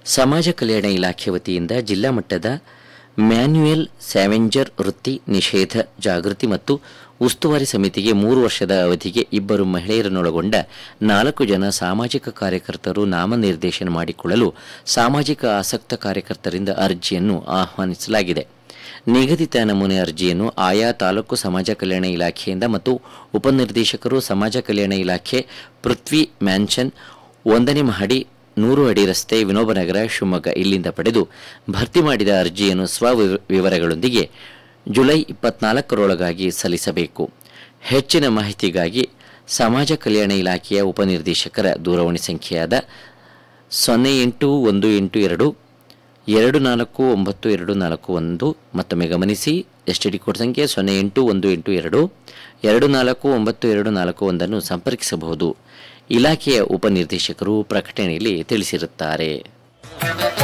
ಸಮಾಜ ಕಲ್ಯಾಣ ಇಲಾಖೆ ವತಿಯಿಂದ ಜಿಲ್ಲಾ ಮಟ್ಟದ ಮ್ಯಾನ್ಯುಯಲ್ ಸ್ಯಾವೆಂಜರ್ ವೃತ್ತಿ ನಿಷೇಧ ಜಾಗೃತಿ ಮತ್ತು ಉಸ್ತುವಾರಿ ಸಮಿತಿಗೆ ಮೂರು ವರ್ಷದ ಅವಧಿಗೆ ಇಬ್ಬರು ಮಹಿಳೆಯರನ್ನೊಳಗೊಂಡ ನಾಲ್ಕು ಜನ ಸಾಮಾಜಿಕ ಕಾರ್ಯಕರ್ತರು ನಾಮನಿರ್ದೇಶನ ಮಾಡಿಕೊಳ್ಳಲು ಸಾಮಾಜಿಕ ಆಸಕ್ತ ಕಾರ್ಯಕರ್ತರಿಂದ ಅರ್ಜಿಯನ್ನು ಆಹ್ವಾನಿಸಲಾಗಿದೆ ನಿಗದಿತ ನಮೂನೆ ಅರ್ಜಿಯನ್ನು ಆಯಾ ತಾಲೂಕು ಸಮಾಜ ಕಲ್ಯಾಣ ಇಲಾಖೆಯಿಂದ ಮತ್ತು ಉಪನಿರ್ದೇಶಕರು ಸಮಾಜ ಕಲ್ಯಾಣ ಇಲಾಖೆ ಪೃಥ್ವಿ ಮ್ಯಾನ್ಷನ್ ಒಂದನೇ ಮಹಡಿ ನೂರು ಅಡಿ ರಸ್ತೆ ವಿನೋಬನಗರ ಶಿವಮೊಗ್ಗ ಇಲ್ಲಿಂದ ಪಡೆದು ಭರ್ತಿ ಮಾಡಿದ ಅರ್ಜಿಯನ್ನು ಸ್ವ ವಿವರಗಳೊಂದಿಗೆ ಜುಲೈ ಇಪ್ಪತ್ನಾಲ್ಕರೊಳಗಾಗಿ ಸಲ್ಲಿಸಬೇಕು ಹೆಚ್ಚಿನ ಮಾಹಿತಿಗಾಗಿ ಸಮಾಜ ಕಲ್ಯಾಣ ಇಲಾಖೆಯ ಉಪನಿರ್ದೇಶಕರ ದೂರವಾಣಿ ಸಂಖ್ಯೆಯಾದ ಸೊನ್ನೆ ಎಂಟು ಒಂದು ಎಂಟು ಎರಡು ಎರಡು ನಾಲ್ಕು ಒಂಬತ್ತು ಎರಡು ನಾಲ್ಕು ಒಂದು ಮತ್ತೊಮ್ಮೆ ಗಮನಿಸಿ ಎಸ್ ಟಿ ಡಿ ಕೋಡ್ ಸಂಖ್ಯೆ ಸೊನ್ನೆ ಎಂಟು ಒಂದು ಎಂಟು ಎರಡು ಎರಡು ನಾಲ್ಕು ಒಂಬತ್ತು ಎರಡು ನಾಲ್ಕು ಒಂದನ್ನು ಸಂಪರ್ಕಿಸಬಹುದು ಇಲಾಖೆಯ ಉಪನಿರ್ದೇಶಕರು ಪ್ರಕಟಣೆಯಲ್ಲಿ ತಿಳಿಸಿರುತ್ತಾರೆ